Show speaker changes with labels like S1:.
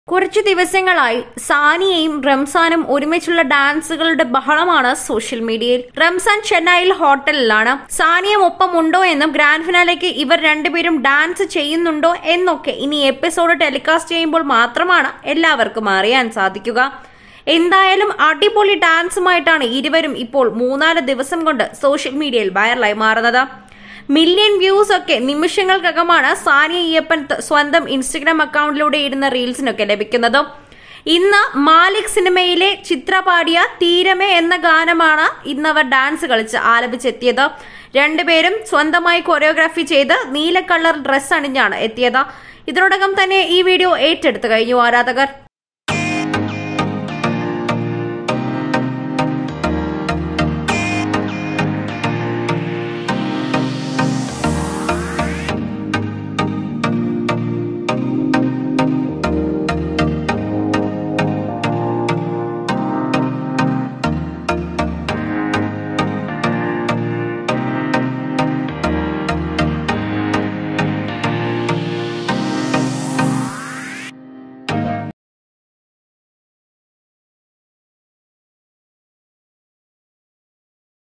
S1: കുറച്ചു ദിവസങ്ങളായി സാനിയയും റംസാനും ഒരുമിച്ചുള്ള ഡാൻസുകളുടെ ബഹളമാണ് സോഷ്യൽ മീഡിയയിൽ റംസാൻ ചെന്നൈയിൽ ഹോട്ടലിലാണ് സാനിയ ഒപ്പം ഉണ്ടോ എന്നും ഗ്രാൻഡ് ഫിനാലേക്ക് ഇവർ രണ്ടുപേരും ഡാൻസ് ചെയ്യുന്നുണ്ടോ എന്നൊക്കെ ഇനി എപ്പിസോഡ് ടെലികാസ്റ്റ് ചെയ്യുമ്പോൾ മാത്രമാണ് എല്ലാവർക്കും അറിയാൻ സാധിക്കുക എന്തായാലും അടിപൊളി ഡാൻസുമായിട്ടാണ് ഇരുവരും ഇപ്പോൾ മൂന്നാല് ദിവസം കൊണ്ട് സോഷ്യൽ മീഡിയയിൽ വൈറലായി മാറുന്നത് മില്യൺ വ്യൂസ് ഒക്കെ നിമിഷങ്ങൾക്കകമാണ് സാനിയ അയ്യപ്പൻ ത- സ്വന്തം ഇൻസ്റ്റഗ്രാം അക്കൗണ്ടിലൂടെ ഇടുന്ന റീൽസിനൊക്കെ ലഭിക്കുന്നത് ഇന്ന് മാലിക് സിനിമയിലെ ചിത്ര പാടിയ തീരമേ എന്ന ഗാനമാണ് ഇന്നവർ ഡാൻസ് കളിച്ച് ആലപിച്ചെത്തിയത് രണ്ടുപേരും സ്വന്തമായി കൊറിയോഗ്രാഫി ചെയ്ത് നീല കളർ ഡ്രസ് അണിഞ്ഞാണ് എത്തിയത് ഇതിനോടകം തന്നെ ഈ വീഡിയോ ഏറ്റെടുത്തു കഴിഞ്ഞു ആരാധകർ